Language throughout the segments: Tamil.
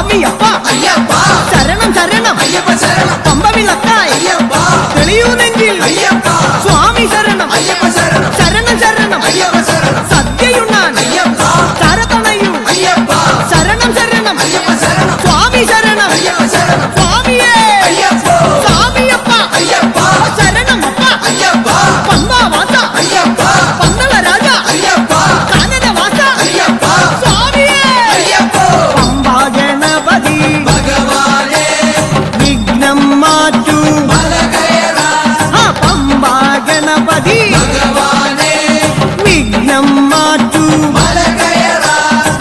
சுவாமி அப்பா ஐயப்பா சரணம் சரணம் ஐயப்ப சரணம் பம்பவிலக்காய் ஐயப்பா தெளியூர் நெஞ்சில் ஐயப்பா சுவாமி சரணம் ஐயப்ப சரணம் சரணம் சரணம் ஐயப்ப சரணம் சத்தியுண்ணான் ஐயப்பா சரதனையும் ஐயப்பா சரணம் சரணம் ஐயப்ப சரணம் சுவாமி சரணம் ஐயப்ப சரணம் சுவாமியே ஐயப்போ சாமி அப்பா ஐயப்பா சரணம் அப்பா ஐயப்பா பம்பா வாசா ஐயப்பா பந்தள ராஜா ஐயப்பா கானன வாசா ஐயப்பா சுவாமியே ஐயப்போ பம்பா கணபதி பகவானே விக்னம் மாற்று மலகயரா ஆ, பம்பா கணபதி பகவானே விக்னம் மாற்று மலகயரா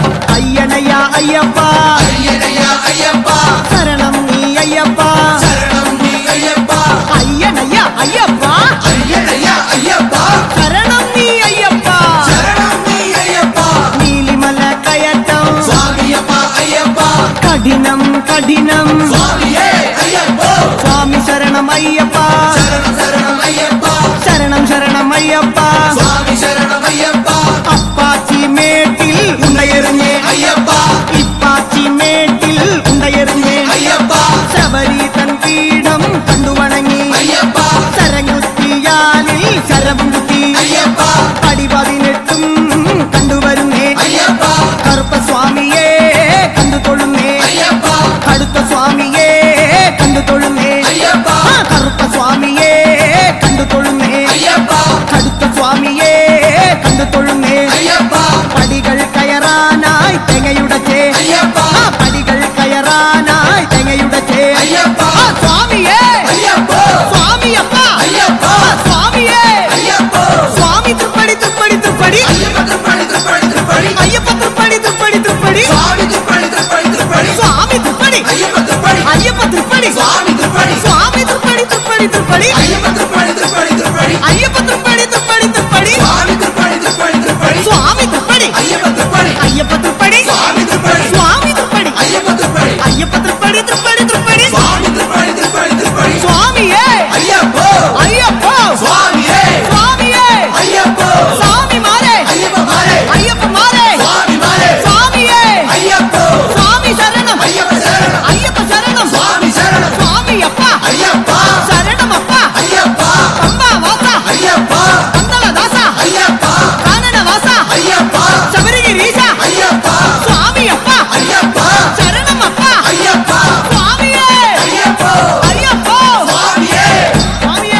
ஐயனையா ஐயப்பா ஐயனையா ஐயப்பா சரணம் நீ ஐயப்பா சரணம் நீ ஐயப்பா ஐயனையா ஐயப்பா ஐயனையா ஐயப்பா சரணம் நீ ஐயப்பா சரணம் நீ ஐயப்பா நீலிமல கயட்டம் சுவாமியப்பா ஐயப்பா கடினம் கடினம் சுவாமியே ஐயப்போ சுவாமி சரணம் ஐயப்பா சரணம் சரணம் ஐயப்பா சரணம் சரணம் ஐயப்பா சுவாமி சரணம் ஐயப்பா அப்பாச்சி மேட்டில் உண்டையருங்கே ஐயப்பா இப்பாச்சி மேட்டில் உண்டையருங்கே ஐயப்பா சபரி தன் பீடம் கண்டு வணங்கி ஐயப்பா சரங்குத்தியாலில் சரபுத்தி ஐயப்பா படி பதினெட்டும் கண்டு வருமே ஐயப்பா கருப்ப சுவாமியே கண்டு தொழுமே ஐயப்பா கடுத்த சுவாமியே கண்டு தொழுமே ஐயப்பா ஆ, கருப்ப சுவாமியே கண்டு தொழுமே ஐயப்பா கடுத்த சுவாமியே கண்டு தொழுமே ஐயப்பா படிகள் கயரானாய் தெங்கையுடச்சே ஐயப்பா ஆ, படிகள் கயரானாய் தெங்கையுடச்சே ஐயப்பா ஆ, சுவாமியே ஐயப்போ சுவாமி அப்பா ஐயப்பா ஆ, சுவாமியே ஐயப்போ சுவாமி திருப்படி திருப்படி திருப்படி ஐயப்ப திருப்படி திருப்படி திருப்படி ஐயப்ப திருப்படி திருப்படி திருப்படி சுவாமி திருப்படி திருப்படி திருப்படி சுவாமி திருப்படி ஐயப்ப திருப்படி ஐயப்ப திருப்படி சுவாமி திருப்படி சுவாமி திருப்படி திருப்படி திருப்படி ஐயப்ப திருப்படி திருப்படி திருப்படி ஐயப்ப திருப்படி திருப்படி திருப்படி சுவாமி திருப்படி திருப்படி திருப்படி சுவாமி திருப்படி ஐயப்ப திருப்படி ஐயப்ப திருப்படி சுவாமி திருப்படி சுவாமி திருப்படி ஐயப்ப திருப்படி ஐயப்ப திருப்படி திருப்படி திருப்படி சுவாமி திருப்படி திருப்படி திருப்படி சுவாமியே ஐயப்போ ஐயப்போ சுவாமியே சுவாமியே ஐயப்போ சாமி மாறே ஐயப்ப மாறே ஐயப்ப மாறே சுவாமி மாறே சுவாமியே ஐயப்போ சுவாமி சரணம் ஐயப்ப சரணம் ஐயப்ப சரணம் சுவாமி சரணம் சுவாமி அப்பா ஐயப்பா சரணம் அப்பா ஐயப்பா பம்பா வாசா ஐயப்பா பந்தள தாசா ஐயப்பா கானன வாசா ஐயப்பா சபரிகிரீசா ஐயப்பா சுவாமி அப்பா ஐயப்பா சரணம் அப்பா ஐயப்பா சுவாமியே ஐயப்போ ஐயப்போ சுவாமியே சுவாமியே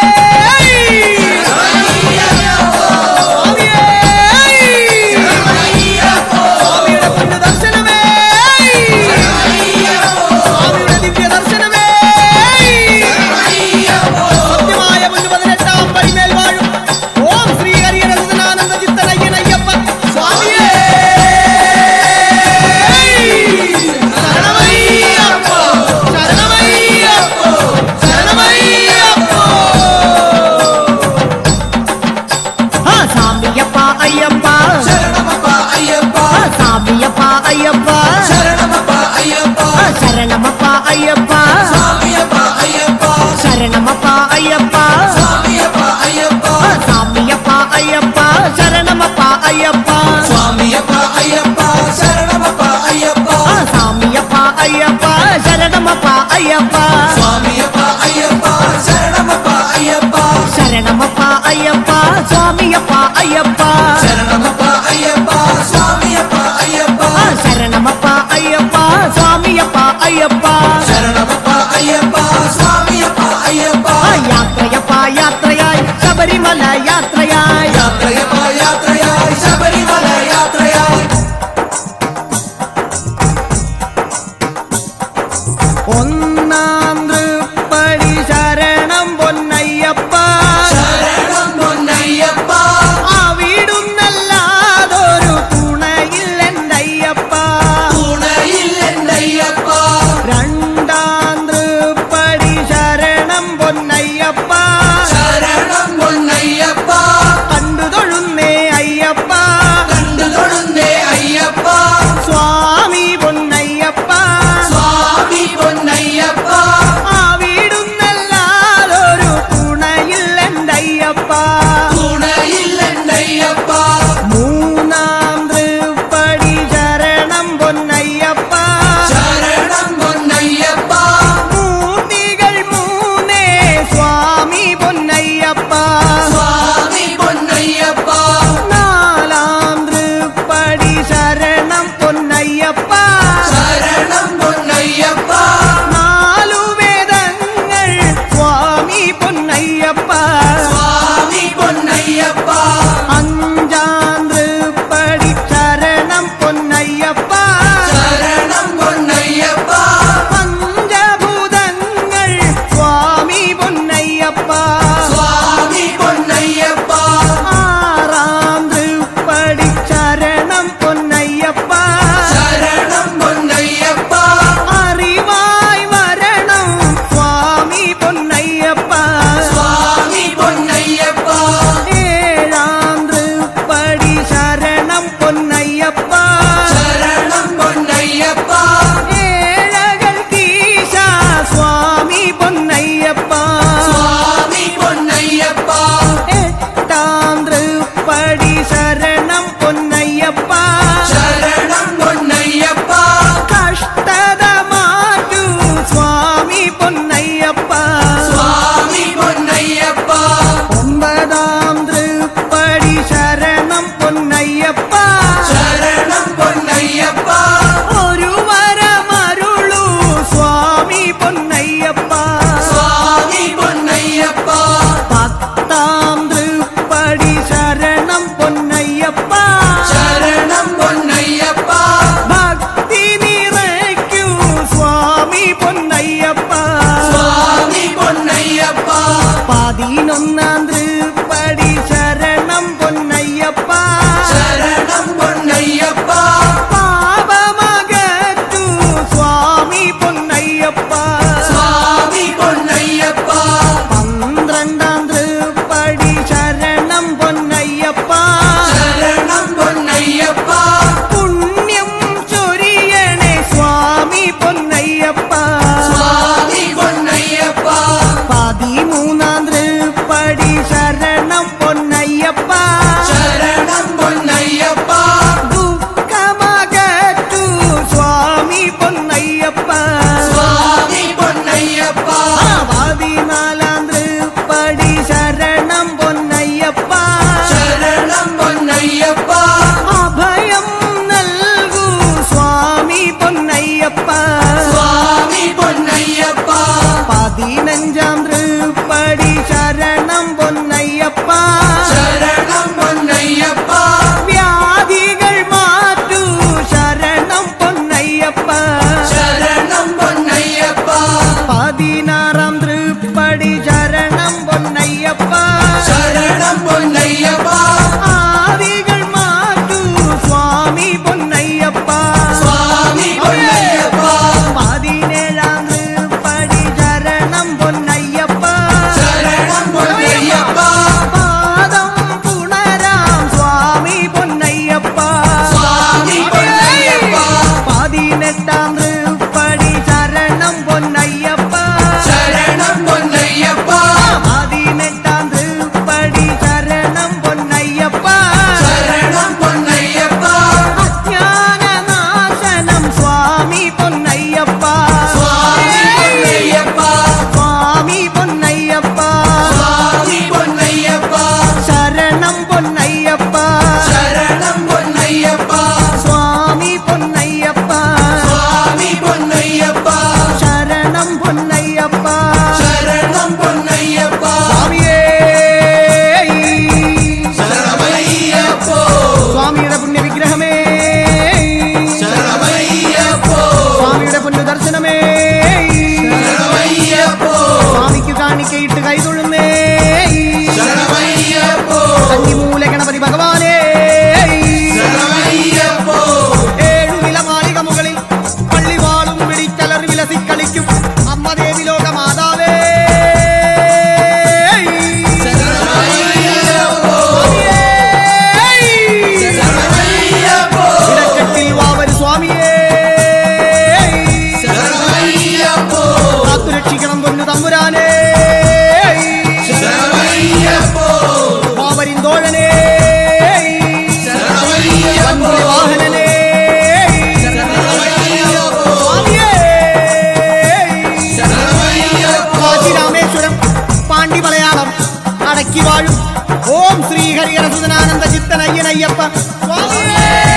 ஐயப்போ சுவாமியே ஐயப்போ சுவாமியோட பொண்ணு தரிசனமே ஐயப்போ சுவாமியோட திவ்ய தரிசனமே ஐயப்போ சத்தியமாய முன்னு பதினெட்டாம் படி மேல் வாழும் ஓம் ஸ்ரீ ஹரியன சுதனானந்த சித்தனையன் ஐயப்பன் சுவாமியே சரணமையப்போ சரணமையப்போ சரணமையப்போ ஆ சாமியப்பா ஐயப்பா சரணமப்பா ஐயப்பா ஆ சாமியப்பா ஐயப்பா சரணமப்பா ஐயப்பா ஆ சரணமப்பா ஐயப்பா சாமியப்பா ஐயப்பா சரணமப்பா ஐயப்பா சாமியப்பா ஐயப்பா ஆ சாமியப்பா ஐயப்பா சரணமப்பா ஐயப்பா சுவாமியப்பா ஐயப்பா சரணமப்பா ஐயப்பா ஆ சாமியப்பா ஐயப்பா சரணமப்பா ஐயப்பா சுவாமியப்பா ஐயப்பா சரணமப்பா ஐயப்பா சரணமப்பா ஐயப்பா சுவாமியப்பா ஐயப்பா சரணமப்பா ஐயப்பா சுவாமியப்பா ஐயப்பா ஆ சரணமப்பா ஐயப்பா சுவாமியப்பா ஐயப்பா சரணமப்பா ஐயப்பா சுவாமியப்பா ஐயப்பா ஆ யாத்திரையப்பா யாத்திரையாய் சபரிமல யாத்திரையாய் யாத்திரையப்பா யாத்திரையாய் சபரிமல யாத்திரையாய் ஒன்னாந்து படி சரணம் பொன்னையப்பா சரணம் பொன்னையப்பா ஆவிடும் நல்லாதொரு துணையில் എന്தைയപ്പാ துணையில் என்னையப்பா രണ്ടാന്ത് പടി ശരണം പൊന്നയ്യപ്പ சரணம் பொன்னையப்பா பதினெட்டாம் திருப்படி சரணம் பொன்னையப்பா சரணம் பொன்னையப்பா பதினெட்டாம் திருப்படி சரணம் பொன்னையப்பா சரணம் பொன்னையப்பா அஞ்ஞான நாசனம் சுவாமி பொன்னையப்பா சுவாமி பொன்னையப்பா சுவாமி பொன்னையப்பா சுவாமி பொன்னையப்பா சரணம் பொன்னையப்பா சரணம் பொன்னையப்பா சுவாமி பொன்னையப்பா சுவாமி பொன்னையப்பா சரணம் பொன்னையப்பா சரணம் பொன்னையப்பா சுவாமியே சரணமையப்போ சுவாமிയുടെ പുണ്യ വിഗ്രഹമേ சரணமையப்போ സ്വാമിയുടെ പുണ്യ ദർശനമേ சரணமையப்போ സ്വാമിക്ക് കാണിക്കയിട്ട് കൈതൊഴുന്നേ சரணமையப்போ കന്നിമൂല ഗണപതി ഭഗവാനേ சரணமையப்போ ഏഴു നിലമാളിക മുകളിൽ പള്ളിവാളും പിടിച്ചലറി വിലസിക്കളിക്കും അമ്മ ദേവി ലോക മാതാവേ சரணமையப்போ சரணமையப்போ ഇടക്കെട്ടിൽ വാവരു സ്വാമിയേ சரணமையப்போ കാത്തുരക്ഷിക്കണം പൊന്നു തമ്പുരാനേ சரணமையப்போ വാവരിന്തോഴനേ சரணமையப்போ വാഹനനേ சரணமையப்போ സ്വാമിയേ சரணமையப்போ കാശി രാമേശ്വരം പാണ്ഡി മലയാളം അടക്കി വാഴും ഓം ശ്രീ ഹരിഹരസുതനാനന്ദ ചിത്തനയ്യനയ്യപ്പ സ്വാമിയേ